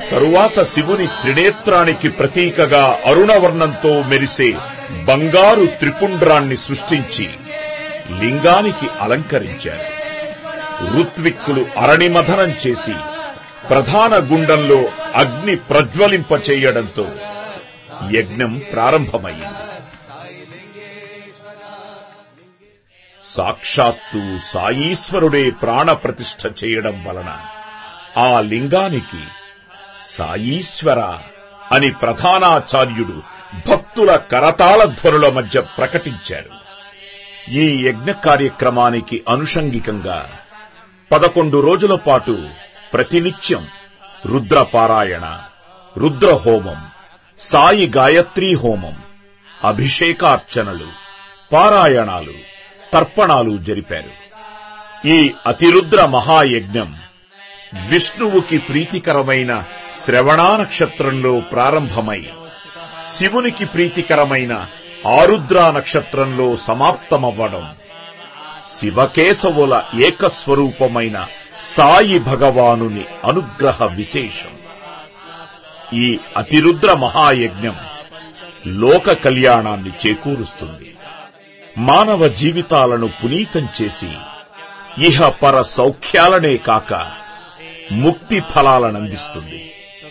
తరువాత శివుని త్రినేత్రానికి ప్రతీకగా అరుణవర్ణంతో మెరిసే బంగారు త్రిపుండ్రాన్ని సృష్టించి లింగానికి అలంకరించారు ఋత్విక్కులు అరణిమథనం చేసి ప్రధాన గుండంలో అగ్ని ప్రజ్వలింపచేయడంతో యజ్ఞం ప్రారంభమైంది సాక్షాత్తు సాయీశ్వరుడే ప్రాణప్రతిష్ఠ చేయడం వలన ఆ లింగానికి సాయీశ్వర అని ప్రధానాచార్యుడు భక్తుల కరతాళ ధ్వనుల మధ్య ప్రకటించారు ఈ యజ్ఞ కార్యక్రమానికి అనుషంగికంగా పదకొండు రోజుల పాటు ప్రతినిత్యం రుద్రపారాయణ రుద్రహోమం సాయి గాయత్రీ హోమం అభిషేకార్చనలు పారాయణాలు తర్పణాలు జరిపారు ఈ అతిరుద్ర మహాయజ్ఞం విష్ణువుకి ప్రీతికరమైన శ్రవణా నక్షత్రంలో ప్రారంభమై శివునికి ప్రీతికరమైన ఆరుద్రా నక్షత్రంలో సమాప్తమవ్వడం శివకేశవుల ఏకస్వరూపమైన సాయి భగవానుని అనుగ్రహ విశేషం ఈ అతిరుద్ర మహాయజ్ఞం లోక కళ్యాణాన్ని చేకూరుస్తుంది మానవ జీవితాలను పునీతం చేసి ఇహ పర సౌఖ్యాలనే కాక ముక్తి ఫలాలనందిస్తుంది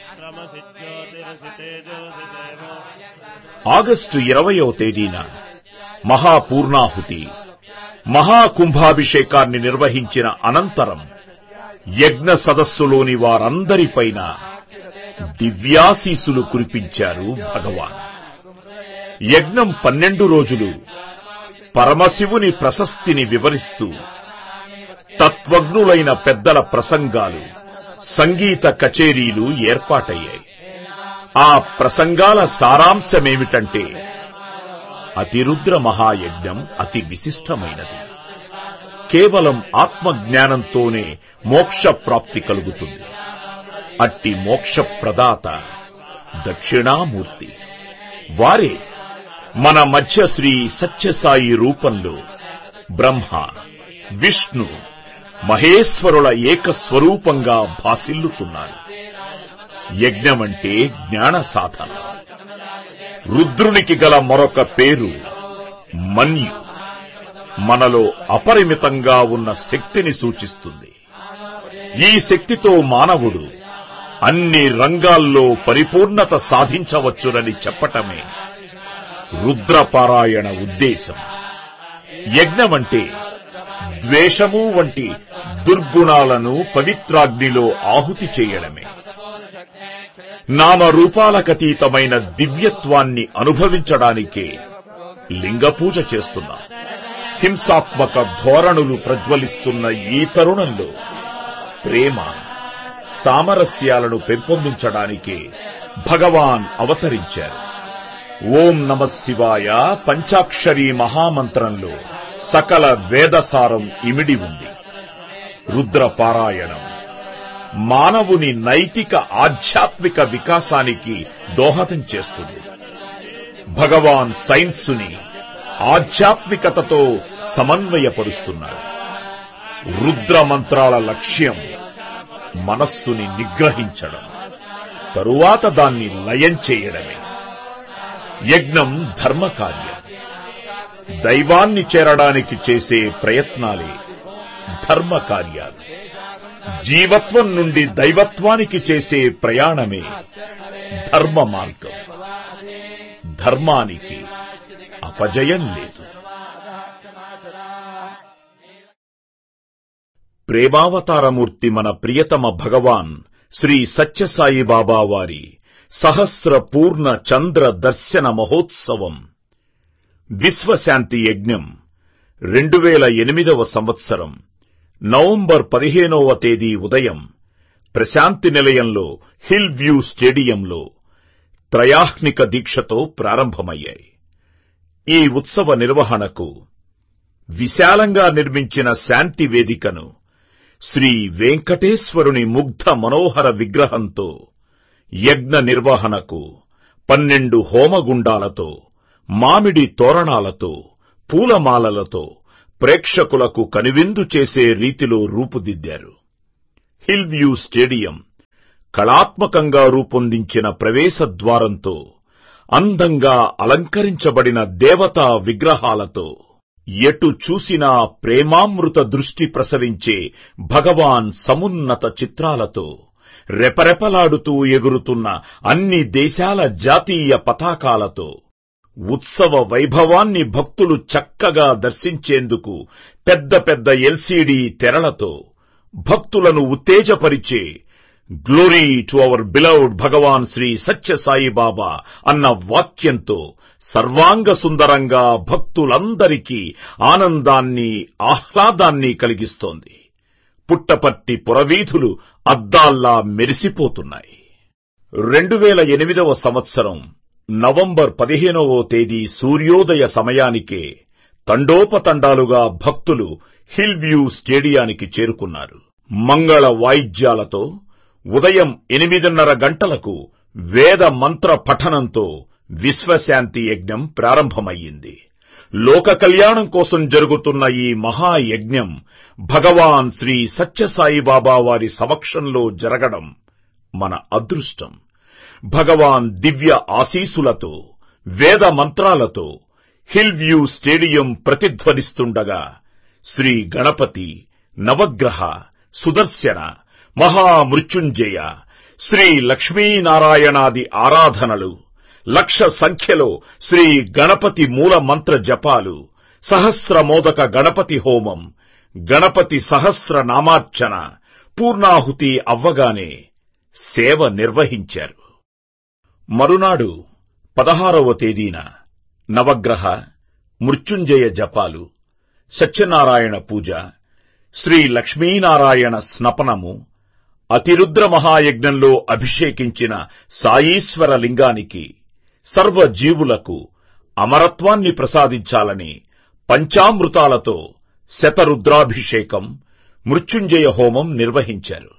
ఆగస్టు ఇరవయో తేదీన మహాపూర్ణాహుతి మహాకుంభాభిషేకాన్ని నిర్వహించిన అనంతరం యజ్ఞ సదస్సులోని వారందరిపైన దివ్యాశీసులు కురిపించారు భగవాన్ యజ్ఞం పన్నెండు రోజులు పరమశివుని ప్రశస్తిని వివరిస్తూ తత్వజ్ఞులైన పెద్దల ప్రసంగాలు సంగీత కచేరీలు ఏర్పాటయ్యాయి ఆ ప్రసంగాల సారాంశమేమిటంటే అతిరుద్ర మహాయజ్ఞం అతి విశిష్టమైనది కేవలం ఆత్మజ్ఞానంతోనే మోక్ష ప్రాప్తి కలుగుతుంది అట్టి మోక్ష ప్రదాత దక్షిణామూర్తి వారే మన మధ్య శ్రీ సత్యసాయి రూపంలో బ్రహ్మ విష్ణు మహేశ్వరుల ఏకస్వరూపంగా భాసిల్లుతున్నారు యజ్ఞమంటే జ్ఞాన సాధన రుద్రునికి గల మరొక పేరు మన్యు మనలో అపరిమితంగా ఉన్న శక్తిని సూచిస్తుంది ఈ శక్తితో మానవుడు అన్ని రంగాల్లో పరిపూర్ణత సాధించవచ్చునని చెప్పటమే రుద్రపారాయణ ఉద్దేశం యజ్ఞమంటే ద్వేషము వంటి దుర్గుణాలను పవిత్రాగ్నిలో ఆహుతి చేయడమే నామరూపాలకతీతమైన దివ్యత్వాన్ని అనుభవించడానికే లింగపూజ చేస్తున్నాం హింసాత్మక ధోరణులు ప్రజ్వలిస్తున్న ఈ తరుణంలో ప్రేమ సామరస్యాలను పెంపొందించడానికే భగవాన్ అవతరించారు ఓం నమ శివాయ పంచాక్షరీ మహామంత్రంలో సకల వేదసారం ఇమిడి ఉంది రుద్రపారాయణం మానవుని నైతిక ఆధ్యాత్మిక వికాసానికి దోహదం చేస్తుంది భగవాన్ సైన్సుని ఆధ్యాత్మికతతో సమన్వయపరుస్తున్నారు రుద్ర మంత్రాల లక్ష్యం మనస్సుని నిగ్రహించడం తరువాత దాన్ని లయం చేయడమే యజ్ఞం ధర్మకార్యం దైవాన్ని చేరడానికి చేసే ప్రయత్నాలే ధర్మకార్యాలు జీవత్వం నుండి దైవత్వానికి చేసే ప్రయాణమే ధర్మ మార్గం ధర్మానికి అపజయం లేదు ప్రేమావతారమూర్తి మన ప్రియతమ భగవాన్ శ్రీ సత్యసాయి బాబా వారి సహస్ర పూర్ణ చంద్ర దర్శన మహోత్సవం విశ్వశాంతి యజ్ఞం రెండు వేల ఎనిమిదవ సంవత్సరం నవంబర్ పదిహేనవ తేదీ ఉదయం ప్రశాంతి నిలయంలో హిల్ వ్యూ స్టేడియంలో త్రయాహ్నిక దీక్షతో ప్రారంభమయ్యాయి ఈ ఉత్సవ నిర్వహణకు విశాలంగా నిర్మించిన శాంతి వేదికను శ్రీ వెంకటేశ్వరుని ముగ్ధ మనోహర విగ్రహంతో యజ్ఞ నిర్వహణకు పన్నెండు హోమగుండాలతో మామిడి తోరణాలతో పూలమాలలతో ప్రేక్షకులకు కనువిందు చేసే రీతిలో రూపుదిద్దారు హిల్ వ్యూ స్టేడియం కళాత్మకంగా రూపొందించిన ప్రవేశద్వారంతో అందంగా అలంకరించబడిన దేవతా విగ్రహాలతో ఎటు చూసినా ప్రేమామృత దృష్టి ప్రసరించే భగవాన్ సమున్నత చిత్రాలతో రెపరెపలాడుతూ ఎగురుతున్న అన్ని దేశాల జాతీయ పతాకాలతో ఉత్సవ వైభవాన్ని భక్తులు చక్కగా దర్శించేందుకు పెద్ద పెద్ద ఎల్సీడీ తెరలతో భక్తులను ఉత్తేజపరిచే glory to our beloved Bhagavan Sri Sathya Saibaba అన్న వాక్యంతో సర్వాంగ సుందరంగా భక్తులందరికీ ఆనందాన్ని ఆహ్లాదాన్ని కలిగిస్తోంది పుట్టపర్తి పురవీధులు అద్దాల్లా మెరిసిపోతున్నాయి రెండు వేల ఎనిమిదవ సంవత్సరం నవంబర్ పదిహేనవ తేదీ సూర్యోదయ సమయానికే తండోపతండాలుగా భక్తులు హిల్ వ్యూ స్టేడియానికి చేరుకున్నారు మంగళ వాయిద్యాలతో ఉదయం ఎనిమిదిన్నర గంటలకు వేద మంత్ర పఠనంతో విశ్వశాంతి యజ్ఞం ప్రారంభమయ్యింది లోక కళ్యాణం కోసం జరుగుతున్న ఈ మహాయజ్ఞం భగవాన్ శ్రీ సత్యసాయిబాబా వారి సమక్షంలో జరగడం మన అదృష్టం భగవాన్ దివ్య ఆశీసులతో వేద మంత్రాలతో హిల్ వ్యూ స్టేడియం ప్రతిధ్వనిస్తుండగా శ్రీ గణపతి నవగ్రహ సుదర్శన మహామృత్యుంజయ శ్రీ లక్ష్మీనారాయణాది ఆరాధనలు లక్ష సంఖ్యలో శ్రీ గణపతి మూల మంత్ర జపాలు సహస్రమోదక గణపతి హోమం గణపతి సహస్ర నామార్చన పూర్ణాహుతి అవ్వగానే సేవ నిర్వహించారు మరునాడు పదహారవ తేదీన నవగ్రహ మృత్యుంజయ జపాలు సత్యనారాయణ పూజ శ్రీ లక్ష్మీనారాయణ స్నపనము అతిరుద్ర మహాయజ్ఞంలో అభిషేకించిన సాయీశ్వర లింగానికి సర్వ జీవులకు అమరత్వాన్ని ప్రసాదించాలని పంచామృతాలతో శతరుద్రాభిషేకం మృత్యుంజయ హోమం నిర్వహించారు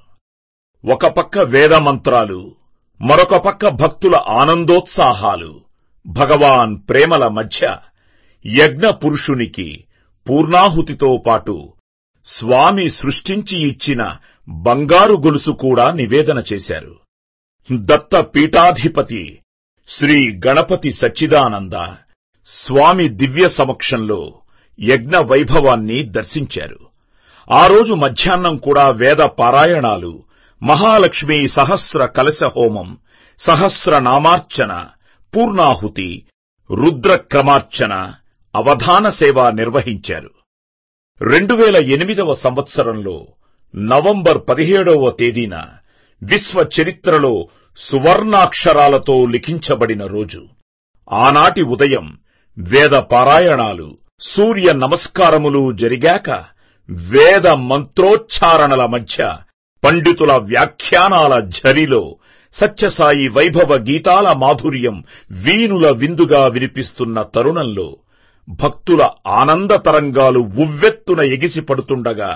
ఒక పక్క వేద మంత్రాలు మరొక పక్క భక్తుల ఆనందోత్సాహాలు భగవాన్ ప్రేమల మధ్య యజ్ఞ పురుషునికి పూర్ణాహుతితో పాటు స్వామి సృష్టించి ఇచ్చిన బంగారు గొలుసు కూడా నివేదన చేశారు దత్త పీఠాధిపతి శ్రీ గణపతి సచ్చిదానంద స్వామి దివ్య సమక్షంలో యజ్ఞ వైభవాన్ని దర్శించారు ఆ రోజు మధ్యాహ్నం కూడా వేద పారాయణాలు మహాలక్ష్మి సహస్ర కలశ హోమం సహస్ర నామార్చన పూర్ణాహుతి రుద్రక్రమార్చన అవధాన సేవ నిర్వహించారు రెండు వేల ఎనిమిదవ సంవత్సరంలో నవంబర్ పదిహేడవ తేదీన విశ్వ చరిత్రలో సువర్ణాక్షరాలతో లిఖించబడిన రోజు ఆనాటి ఉదయం వేద పారాయణాలు సూర్య నమస్కారములు జరిగాక వేద మంత్రోచ్చారణల మధ్య పండితుల వ్యాఖ్యానాల ఝరిలో సత్యసాయి వైభవ గీతాల మాధుర్యం వీనుల విందుగా వినిపిస్తున్న తరుణంలో భక్తుల ఆనంద తరంగాలు ఉవ్వెత్తున ఎగిసిపడుతుండగా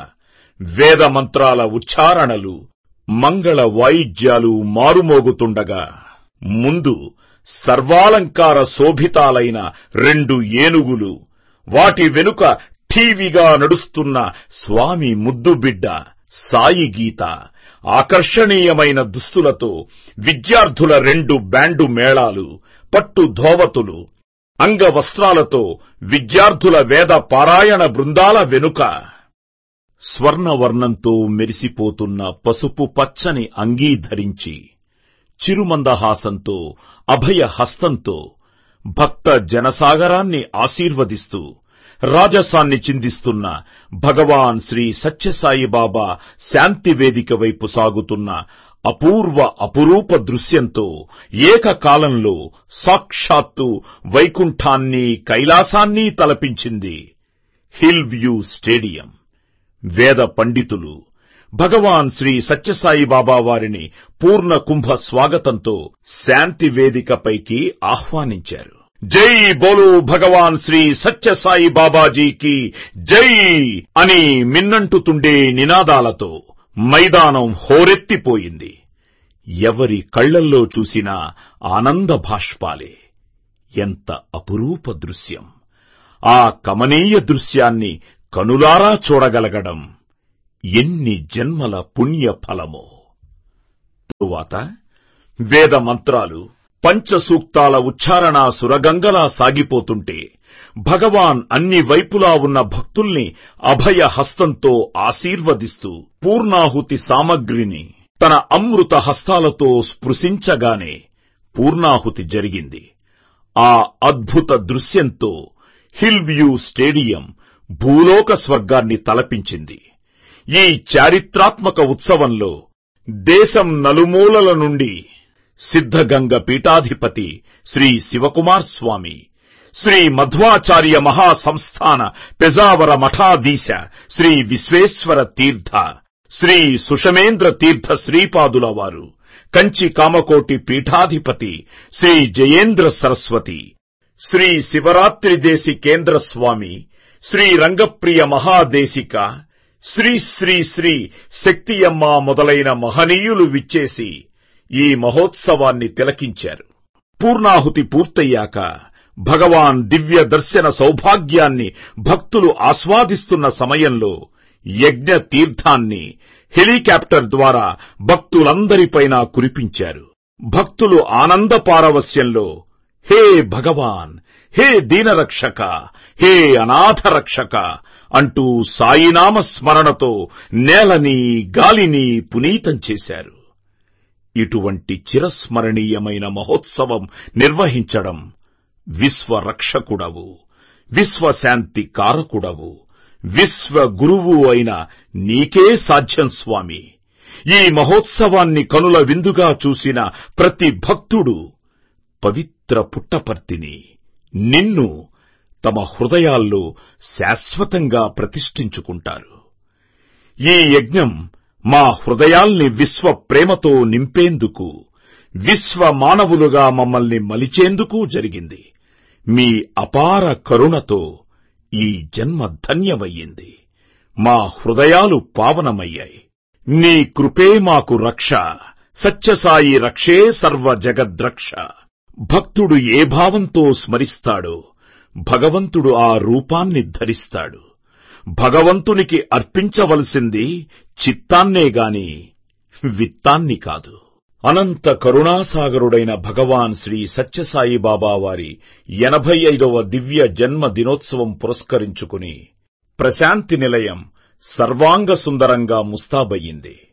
వేద మంత్రాల ఉచ్చారణలు మంగళ వాయిద్యాలు మారుమోగుతుండగా ముందు సర్వాలంకార శోభితాలైన రెండు ఏనుగులు వాటి వెనుక ఠీవిగా నడుస్తున్న స్వామి ముద్దుబిడ్డ సాయి గీత ఆకర్షణీయమైన దుస్తులతో విద్యార్థుల రెండు బ్యాండు మేళాలు పట్టు ధోవతులు అంగవస్త్రాలతో విద్యార్థుల వేద పారాయణ బృందాల వెనుక స్వర్ణవర్ణంతో మెరిసిపోతున్న పసుపు పచ్చని అంగీ ధరించి చిరుమందహాసంతో అభయ హస్తంతో భక్త జనసాగరాన్ని ఆశీర్వదిస్తూ రాజసాన్ని చిందిస్తున్న భగవాన్ శ్రీ సత్యసాయి బాబా శాంతి వేదిక వైపు సాగుతున్న అపూర్వ అపురూప దృశ్యంతో ఏకకాలంలో సాక్షాత్తు వైకుంఠాన్ని కైలాసాన్ని తలపించింది హిల్ వ్యూ స్టేడియం వేద పండితులు భగవాన్ శ్రీ సత్యసాయి బాబా వారిని పూర్ణ కుంభ స్వాగతంతో శాంతి వేదికపైకి ఆహ్వానించారు జై బోలు భగవాన్ శ్రీ సత్యసాయి బాబాజీకి జై అని మిన్నంటుతుండే నినాదాలతో మైదానం హోరెత్తిపోయింది ఎవరి కళ్లల్లో చూసినా ఆనంద భాష్పాలే ఎంత అపురూప దృశ్యం ఆ కమనీయ దృశ్యాన్ని కనులారా చూడగలగడం ఎన్ని జన్మల పుణ్య ఫలమో తరువాత తరువాత వేద మంత్రాలు పంచసూక్తాల ఉచ్చారణ సురగంగలా సాగిపోతుంటే భగవాన్ అన్ని వైపులా ఉన్న భక్తుల్ని అభయ హస్తంతో ఆశీర్వదిస్తూ పూర్ణాహుతి సామగ్రిని తన అమృత హస్తాలతో స్పృశించగానే పూర్ణాహుతి జరిగింది ఆ అద్భుత దృశ్యంతో హిల్ వ్యూ స్టేడియం భూలోక స్వర్గాన్ని తలపించింది ఈ చారిత్రాత్మక ఉత్సవంలో దేశం నలుమూలల నుండి సిద్ధగంగ పీఠాధిపతి శ్రీ శివకుమార్ స్వామి శ్రీ మధ్వాచార్య మహాసంస్థాన పెజావర మఠాధీశ శ్రీ విశ్వేశ్వర తీర్థ శ్రీ సుషమేంద్ర తీర్థ శ్రీపాదుల వారు కంచి కామకోటి పీఠాధిపతి శ్రీ జయేంద్ర సరస్వతి శ్రీ శివరాత్రి దేశి కేంద్ర స్వామి శ్రీ రంగప్రియ మహాదేశిక శ్రీ శ్రీ శ్రీ శక్తియమ్మ మొదలైన మహనీయులు విచ్చేసి ఈ మహోత్సవాన్ని తిలకించారు పూర్ణాహుతి పూర్తయ్యాక భగవాన్ దివ్య దర్శన సౌభాగ్యాన్ని భక్తులు ఆస్వాదిస్తున్న సమయంలో యజ్ఞ తీర్థాన్ని హెలికాప్టర్ ద్వారా భక్తులందరిపైన కురిపించారు భక్తులు ఆనంద పారవస్యంలో హే భగవాన్ హే దీనరక్షక హే అనాథరక్షక అంటూ సాయినామ స్మరణతో నేలని గాలిని పునీతం చేశారు ఇటువంటి చిరస్మరణీయమైన మహోత్సవం నిర్వహించడం విశ్వరక్షకుడవు విశ్వశాంతి కారకుడవు విశ్వ గురువు అయిన నీకే సాధ్యం స్వామి ఈ మహోత్సవాన్ని కనుల విందుగా చూసిన ప్రతి భక్తుడు పవిత్ర పుట్టపర్తిని నిన్ను తమ హృదయాల్లో శాశ్వతంగా ప్రతిష్ఠించుకుంటారు ఈ యజ్ఞం మా హృదయాల్ని విశ్వ ప్రేమతో నింపేందుకు విశ్వ మానవులుగా మమ్మల్ని మలిచేందుకు జరిగింది మీ అపార కరుణతో ఈ జన్మ ధన్యమయ్యింది మా హృదయాలు పావనమయ్యాయి నీ కృపే మాకు రక్ష సత్యసాయి రక్షే సర్వ జగద్రక్ష భక్తుడు ఏ భావంతో స్మరిస్తాడో భగవంతుడు ఆ రూపాన్ని ధరిస్తాడు భగవంతునికి అర్పించవలసింది చిత్తాన్నే గాని విత్తాన్ని కాదు అనంత కరుణాసాగరుడైన భగవాన్ శ్రీ సత్యసాయి బాబా వారి ఎనభై ఐదవ దివ్య జన్మ దినోత్సవం పురస్కరించుకుని ప్రశాంతి నిలయం సర్వాంగ సుందరంగా ముస్తాబయ్యింది